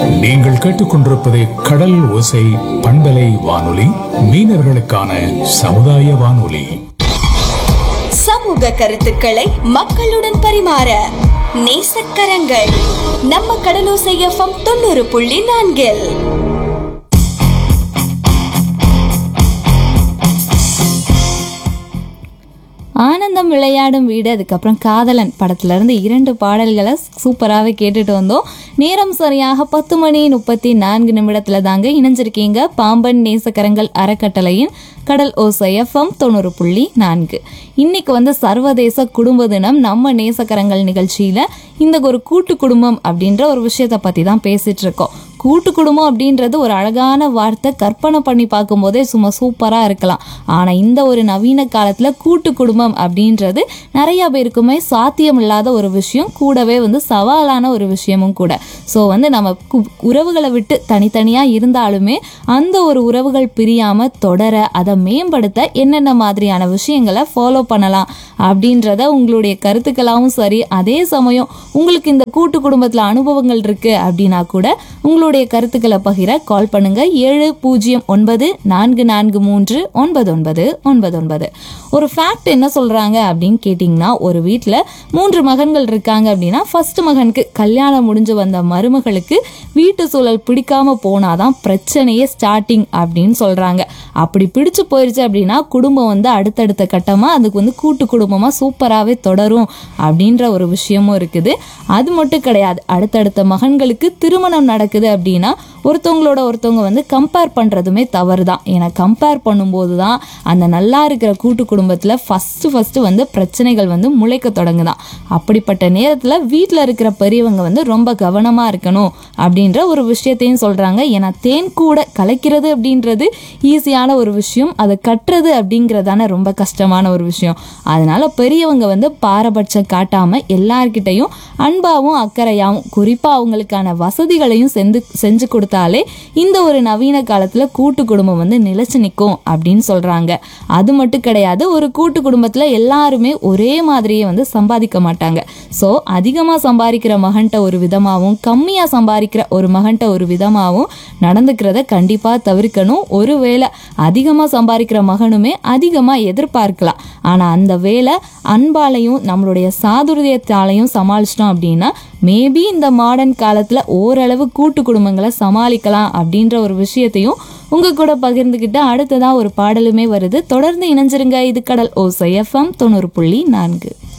நீங்கள் கேட்டுக்கொண்டிருப்பது கடல் ஓசை பண்பலை வானொலி மீனவர்களுக்கான சமுதாய வானொலி சமூக கருத்துக்களை மக்களுடன் பரிமாற நேசக்கரங்கள் நம்ம கடலோசை எஃப்எம் தொண்ணூறு புள்ளி நான்கில் ஆனந்தம் விளையாடும் வீடு அதுக்கப்புறம் காதலன் படத்துல இருந்து இரண்டு பாடல்களை சூப்பராகவே கேட்டுட்டு வந்தோம் நேரம் சரியாக பத்து மணி முப்பத்தி நான்கு நிமிடத்துல தாங்க இணைஞ்சிருக்கீங்க பாம்பன் நேசக்கரங்கள் அறக்கட்டளையின் கடல் ஓசை எஃப்எம் தொண்ணூறு புள்ளி நான்கு இன்னைக்கு வந்து சர்வதேச குடும்ப தினம் நம்ம நேசக்கரங்கள் நிகழ்ச்சியில இந்த ஒரு கூட்டு குடும்பம் அப்படின்ற ஒரு விஷயத்தை பத்தி தான் பேசிட்டு இருக்கோம் கூட்டு குடும்பம் அப்படின்றது ஒரு அழகான வார்த்தை கற்பனை பண்ணி பார்க்கும்போதே சும்மா சூப்பராக இருக்கலாம் ஆனால் இந்த ஒரு நவீன காலத்தில் கூட்டு குடும்பம் அப்படின்றது நிறைய பேருக்குமே சாத்தியம் இல்லாத ஒரு விஷயம் கூடவே வந்து சவாலான ஒரு விஷயமும் கூட ஸோ வந்து நம்ம கு- உறவுகளை விட்டு தனித்தனியாக இருந்தாலுமே அந்த ஒரு உறவுகள் பிரியாமல் தொடர அதை மேம்படுத்த என்னென்ன மாதிரியான விஷயங்களை ஃபாலோ பண்ணலாம் அப்படின்றத உங்களுடைய கருத்துக்களாகவும் சரி அதே சமயம் உங்களுக்கு இந்த கூட்டு குடும்பத்தில் அனுபவங்கள் இருக்கு அப்படின்னா கூட உங்களுடைய கருத்துக்களை பகிர கால் பண்ணுங்க ஏழு பூஜ்ஜியம் ஒன்பது நான்கு நான்கு மூன்று ஒன்பது ஒன்பது ஒன்பது ஒன்பது ஒரு ஃபேக்ட் என்ன சொல்றாங்க அப்படின்னு கேட்டிங்கன்னா ஒரு வீட்டில் மூன்று மகன்கள் இருக்காங்க அப்படின்னா ஃபர்ஸ்ட் மகனுக்கு கல்யாணம் முடிஞ்சு வந்த மருமகளுக்கு வீட்டு சூழல் பிடிக்காம போனாதான் பிரச்சனையே ஸ்டார்டிங் அப்படின்னு சொல்றாங்க அப்படி பிடிச்சு போயிருச்சு அப்படின்னா குடும்பம் வந்து அடுத்தடுத்த கட்டமா அதுக்கு வந்து கூட்டு குடும்பமா சூப்பராகவே தொடரும் அப்படின்ற ஒரு விஷயமும் இருக்குது அது மட்டும் கிடையாது அடுத்தடுத்த மகன்களுக்கு திருமணம் நடக்குது அப்படின்னா ஒருத்தவங்களோட ஒருத்தவங்க வந்து கம்பேர் பண்ணுறதுமே தவறு தான் ஏன்னா கம்பேர் பண்ணும்போது தான் அந்த நல்லா இருக்கிற கூட்டு குடும்பத்தில் ஃபஸ்ட்டு ஃபஸ்ட்டு வந்து பிரச்சனைகள் வந்து முளைக்க தொடங்குதான் அப்படிப்பட்ட நேரத்தில் வீட்டில் இருக்கிற பெரியவங்க வந்து ரொம்ப கவனமாக இருக்கணும் அப்படின்ற ஒரு விஷயத்தையும் சொல்கிறாங்க ஏன்னா தேன் கூட கலைக்கிறது அப்படின்றது ஈஸியான ஒரு விஷயம் அதை கட்டுறது அப்படிங்கிறதான ரொம்ப கஷ்டமான ஒரு விஷயம் அதனால பெரியவங்க வந்து பாரபட்சம் காட்டாமல் எல்லார்கிட்டையும் அன்பாவும் அக்கறையாகவும் குறிப்பாக அவங்களுக்கான வசதிகளையும் செஞ்சு செஞ்சு கொடுத்தாலே இந்த ஒரு நவீன காலத்தில் கூட்டு குடும்பம் வந்து நிலைச்சு நிற்கும் அப்படின்னு சொல்கிறாங்க அது மட்டும் கிடையாது ஒரு கூட்டு குடும்பத்தில் எல்லாருமே ஒரே மாதிரியே வந்து சம்பாதிக்க மாட்டாங்க ஸோ அதிகமாக சம்பாதிக்கிற மகன்கிட்ட ஒரு விதமாகவும் கம்மியாக சம்பாதிக்கிற ஒரு மகன்கிட்ட ஒரு விதமாகவும் நடந்துக்கிறத கண்டிப்பாக தவிர்க்கணும் ஒருவேளை அதிகமாக சம்பாதிக்கிற மகனுமே அதிகமாக எதிர்பார்க்கலாம் ஆனால் அந்த வேலை அன்பாலையும் நம்மளுடைய சாதுரியத்தாலையும் சமாளிச்சிட்டோம் அப்படின்னா மேபி இந்த மாடர்ன் காலத்தில் ஓரளவு கூட்டு குடும்பங்களை சமாளிக்கலாம் அப்படின்ற ஒரு விஷயத்தையும் உங்க கூட பகிர்ந்துக்கிட்டு அடுத்ததாக ஒரு பாடலுமே வருது தொடர்ந்து இணைஞ்சிருங்க இது கடல் ஓசை எஃப்எம் தொண்ணூறு புள்ளி நான்கு